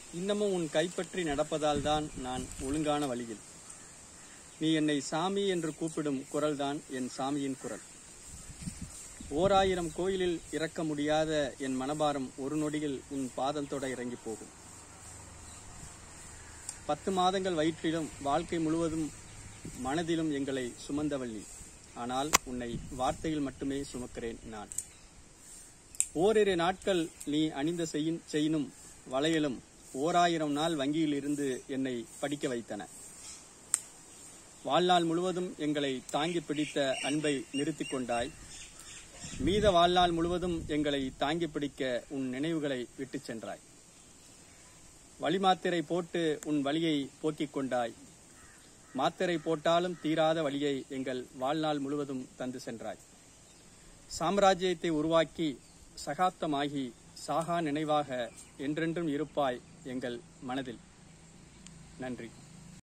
இன்னமும் உன் கைப்பற்றி நடப்பதால் தான் நான் ஒழுங்கான வழியில் நீ என்னை சாமி என்று கூப்பிடும் குரல்தான் என் சாமியின் குரல் ஓராயிரம் கோயிலில் இறக்க முடியாத என் மனபாரம் ஒரு நொடியில் உன் பாதத்தோட இறங்கி போகும் பத்து மாதங்கள் வயிற்றிலும் வாழ்க்கை முழுவதும் மனதிலும் எங்களை சுமந்தவள்ளி ஆனால் உன்னை வார்த்தையில் மட்டுமே சுமக்கிறேன் நான் ஓரிரு நாட்கள் நீ அணிந்த செயின் செயினும் வளையலும் ஓராயிரம் நாள் வங்கியில் இருந்து என்னை படிக்க வைத்தன வாழ்நாள் முழுவதும் எங்களை தாங்கி பிடித்த அன்பை நிறுத்திக் கொண்டாய் மீத வாழ்நாள் முழுவதும் எங்களை தாங்கி பிடிக்க உன் நினைவுகளை விட்டுச் சென்றாய் வழி மாத்திரை போட்டு உன் வலியை போக்கிக் கொண்டாய் மாத்திரை போட்டாலும் தீராத வழியை எங்கள் வாழ்நாள் முழுவதும் தந்து சென்றாய் சாம்ராஜ்யத்தை உருவாக்கி சகாப்தமாகி சாகா நினைவாக என்றென்றும் இருப்பாய் எங்கள் மனதில் நன்றி